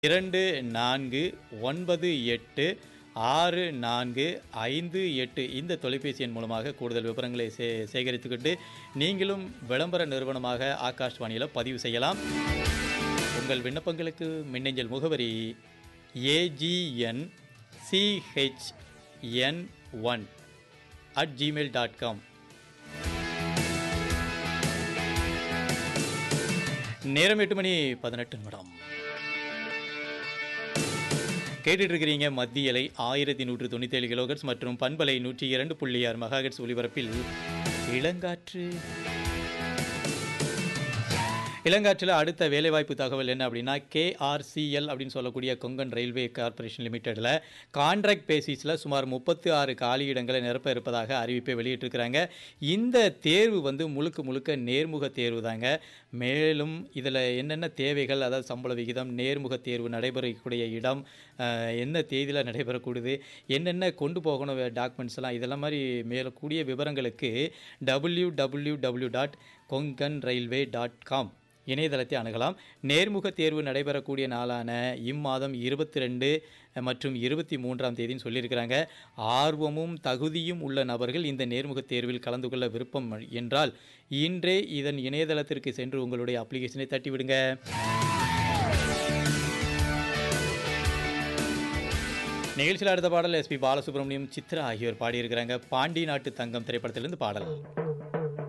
இரண்டு நான்கு ஒன்பது எட்டு ஆறு நான்கு ஐந்து எட்டு இந்த தொலைபேசி எண் மூலமாக கூடுதல் விவரங்களை சே சேகரித்துக்கிட்டு நீங்களும் விளம்பர நிறுவனமாக ஆகாஷ்வாணியில் பதிவு செய்யலாம் உங்கள் விண்ணப்பங்களுக்கு மின்னஞ்சல் முகவரி AGN CHN one at Gmail dot com நேரம் எட்டு மணி பதினெட்டு நிமிடம் கேட்டுட்டு இருக்கிறீங்க மத்தியலை ஆயிரத்தி நூற்று தொண்ணூற்றி ஏழு கிலோகர்ஸ் மற்றும் பண்பலை நூற்றி இரண்டு புள்ளி ஆறு மெகாஹெட்ஸ் ஒலிபரப்பில் இளங்காற்று இளங்காற்றில் அடுத்த வேலைவாய்ப்பு தகவல் என்ன அப்படின்னா கேஆர்சிஎல் அப்படின்னு சொல்லக்கூடிய கொங்கன் ரயில்வே கார்ப்பரேஷன் லிமிட்டெடில் கான்ட்ராக்ட் பேசிஸில் சுமார் முப்பத்தி ஆறு காலியிடங்களை நிரப்ப இருப்பதாக அறிவிப்பை வெளியிட்டிருக்கிறாங்க இந்த தேர்வு வந்து முழுக்க முழுக்க நேர்முக தேர்வு தாங்க மேலும் இதில் என்னென்ன தேவைகள் அதாவது சம்பள விகிதம் நேர்முக தேர்வு நடைபெறக்கூடிய இடம் அஹ், என்ன தேதியில் நடைபெறக்கூடியது என்னென்ன கொண்டு போகணும் டாக்குமெண்ட்ஸ் எல்லாம் இதெல்லாம் மாதிரி மேலக்கூடிய விவரங்களுக்கு W W W dot Konkan railway dot com இணையதளத்தை அணுகலாம் நேர்முக தேர்வு நடைபெறக்கூடிய நாளான இம்மாதம் இருபத்தி ரெண்டு மற்றும் இருபத்தி மூன்றாம் தேதின்னு சொல்லியிருக்கிறாங்க ஆர்வமும் தகுதியும் உள்ள நபர்கள் இந்த நேர்முக தேர்வில் கலந்து கொள்ள விருப்பம் என்றால் இன்றே இதன் இணையதளத்திற்கு சென்று உங்களுடைய அப்ளிகேஷனை தட்டி விடுங்க நிகழ்ச்சியில் அடுத்த பாடல் எஸ்பி பாலசுப்ரமணியம் சித்ரா ஆகியோர் பாடியிருக்கிறாங்க பாண்டி நாட்டு தங்கம் திரைப்படத்திலிருந்து பாடல்